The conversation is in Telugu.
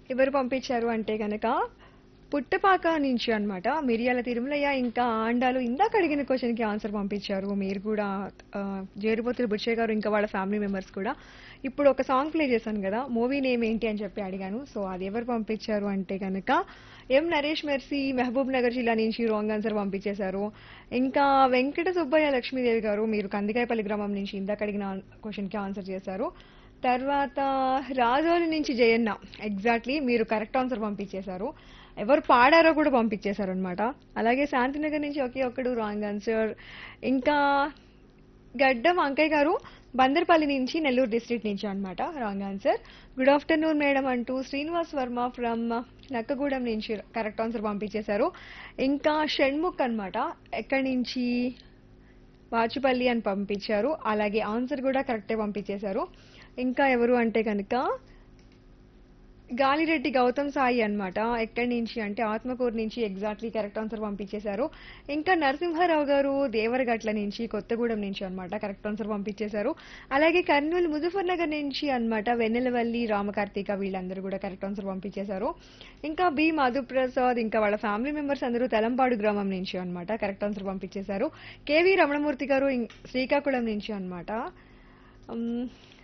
ఎవరు పంపించారు అంటే కనుక పుట్టపాక నుంచి అన్నమాట మిరియాల తిరుమలయ్య ఇంకా ఆండాలు ఇందాక అడిగిన క్వశ్చన్కి ఆన్సర్ పంపించారు మీరు కూడా ఆ, జేరుపోతుల బుచ్చయ్య గారు ఇంకా వాళ్ళ ఫ్యామిలీ మెంబర్స్ కూడా ఇప్పుడు ఒక సాంగ్ ప్లే చేశాను కదా మూవీ నేమ్ ఏంటి అని చెప్పి అడిగాను సో అది ఎవరు పంపించారు అంటే కనుక ఎం నరేష్ మెర్సీ మహబూబ్ నగర్ జిల్లా నుంచి రాంగ్ ఆన్సర్ పంపించేశారు ఇంకా వెంకట సుబ్బయ్య లక్ష్మీదేవి గారు మీరు కందికాయపల్లి గ్రామం నుంచి ఇందాక అడిగిన క్వశ్చన్కి ఆన్సర్ చేశారు తర్వాత రాజోలి నుంచి జయన్న ఎగ్జాక్ట్లీ మీరు కరెక్ట్ ఆన్సర్ పంపించేశారు ఎవరు పాడారో కూడా పంపించేశారు అనమాట అలాగే శాంతినగర్ నుంచి ఒకే ఒక్కడు రాంగ్ ఆన్సర్ ఇంకా గడ్డం అంకయ్య గారు బందర్పల్లి నుంచి నెల్లూరు డిస్ట్రిక్ట్ నుంచి అన్నమాట wrong answer good afternoon madam అంటూ శ్రీనివాస్ వర్మ ఫ్రమ్ నక్కగూడెం నుంచి కరెక్ట్ ఆన్సర్ పంపించేశారు ఇంకా షణ్ముఖ్ అన్నమాట ఎక్కడి నుంచి వాచుపల్లి అని పంపించారు అలాగే ఆన్సర్ కూడా కరెక్టే పంపించేశారు ఇంకా ఎవరు అంటే కనుక గాలిరెడ్డి గౌతమ్ సాయి అన్నమాట ఎక్కడి నుంచి అంటే ఆత్మకూరు నుంచి ఎగ్జాక్ట్లీ కరెక్ట్ ఆన్సర్ పంపించేశారు ఇంకా నరసింహారావు గారు దేవరగట్ల నుంచి కొత్తగూడెం నుంచి అన్నమాట కరెక్ట్ ఆన్సర్ పంపించేశారు అలాగే కర్నూలు ముజఫర్ నగర్ నుంచి అన్నమాట వెన్నెలవల్లి రామకార్తిక వీళ్ళందరూ కూడా కరెక్ట్ ఆన్సర్ పంపించేశారు ఇంకా బి మధుప్రసాద్ ఇంకా వాళ్ళ ఫ్యామిలీ మెంబర్స్ అందరూ తలంపాడు గ్రామం నుంచి అన్నమాట కరెక్ట్ ఆన్సర్ పంపించేశారు కేవీ రమణమూర్తి గారు ఇం- శ్రీకాకుళం నుంచి అన్నమాట ఉమ్,